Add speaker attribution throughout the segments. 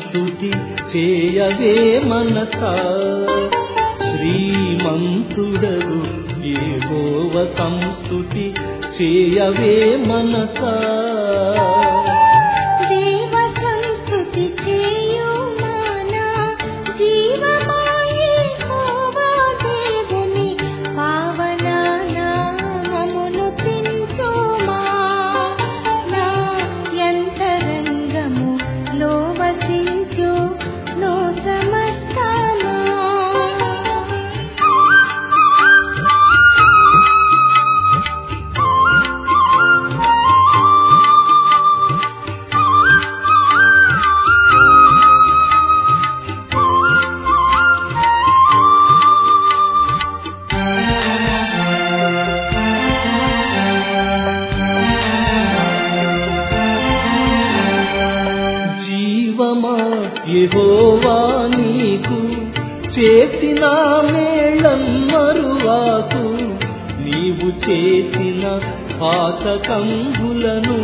Speaker 1: సంస్థుతి చేయవే మనసా శ్రీమంతుడరు ఏవోవ సంస్థుతి చేయవే మనసా
Speaker 2: దేవ సంస్తుతి చేయుమానా జీవమాయే హోవా దేవుని పావన నామమును తించుమా నా యంతరంగము లో వసించు లో సమస్తమా
Speaker 1: జీవమా యెహోవా నీకు చేసిన మేళమ్మరువాకు నీవు చేసిన పాతకంబులను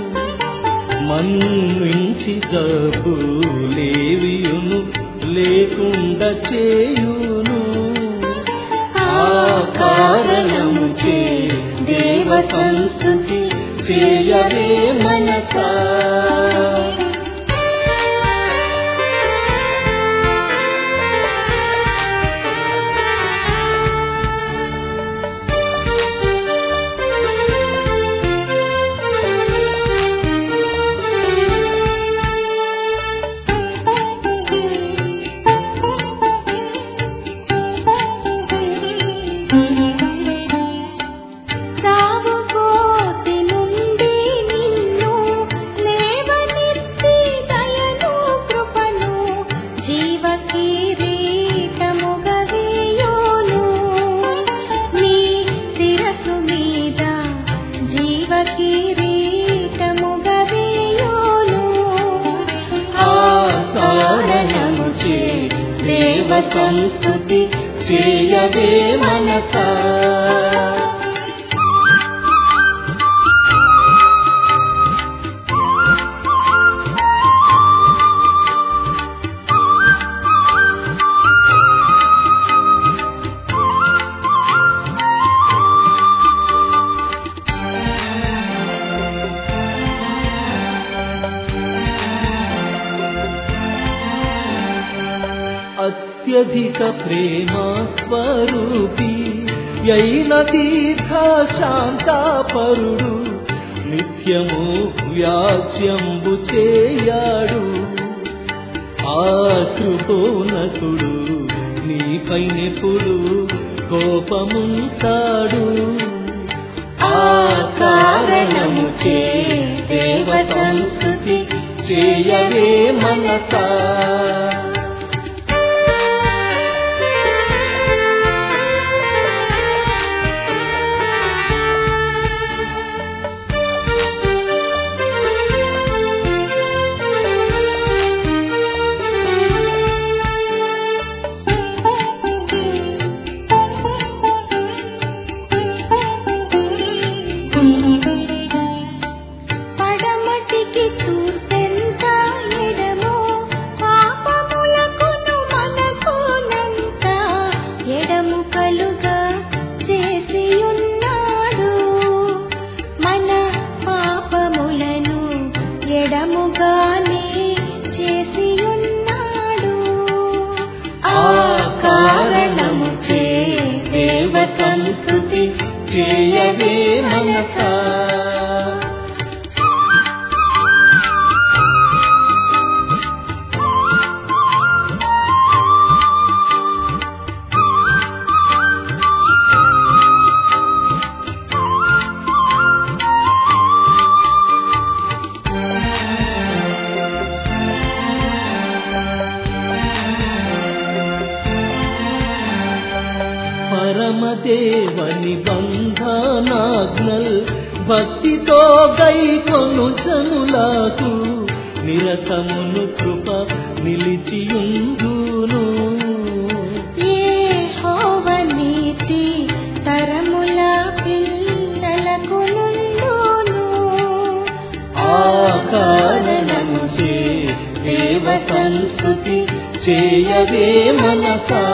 Speaker 1: మన్నించి జబ్బు లేవియును లేకుండా చేయును ఆ కారణము చే దేవ సంస్థుతి చేయవే మనసా
Speaker 2: చావు కోతి నుండి నిన్ను లేవనెత్తి దయను కృపను జీవ కిరీటముగా వేయును నీ శిరసు మీద జీవ కిరీటముగా వేయును
Speaker 1: ఆ కారణము చే దేవ సంస్థుతి చేయవే మనసా అత్యధిక ప్రేమ స్వరూపి అయిన దీర్ఘ శాంతాపరుడు నిత్యము వ్యాజ్యంబు చేయాడు ఆ కృపోనకుడు నీపైనెప్పుడు కోపముంచాడు ఆ కారణము చే దేవ సంస్కృతి చేయవే మనసా
Speaker 2: పడమటికి తూర్పెంత ఎడమో పాపములకును మనకునంత ఎడముకలుగా చేసి ఉన్నాడు మన పాపములను ఎడముగానే చేసి ఉన్నాడు
Speaker 1: ఆ కారణము చే దేవ సంస్కృతి చేయవే మనసా పరమదేవని బంధనాజ్ఞల్ భక్తితో గైకొను జనులకు నిరతమును కృప నిలిచియుందును
Speaker 2: యెహోవ నీతి తరముల పిల్లలకు నుండును
Speaker 1: ఆ కారణము చే దేవ సంస్కృతి చేయవే మనసా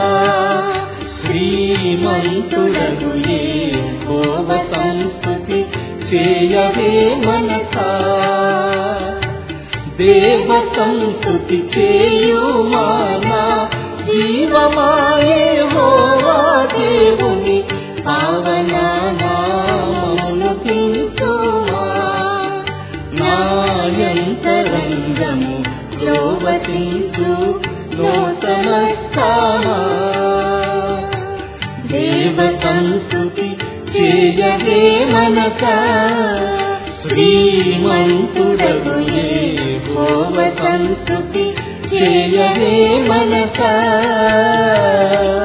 Speaker 1: శ్రీమంతుడను ఏ హోవ సంస్కృతి చేయవే మనసా దేవ సంస్కృతి చేయుమానా జీవమాయే హోవా దేవుని పావనామమును పించుమా నాయంతరంగము లోవతించు నూతన స్థానా దేవ సంస్కృతి చేయవే మనక శ్రీమంతుడగు ఏ హోవ సంస్కృతి చేయవే మనక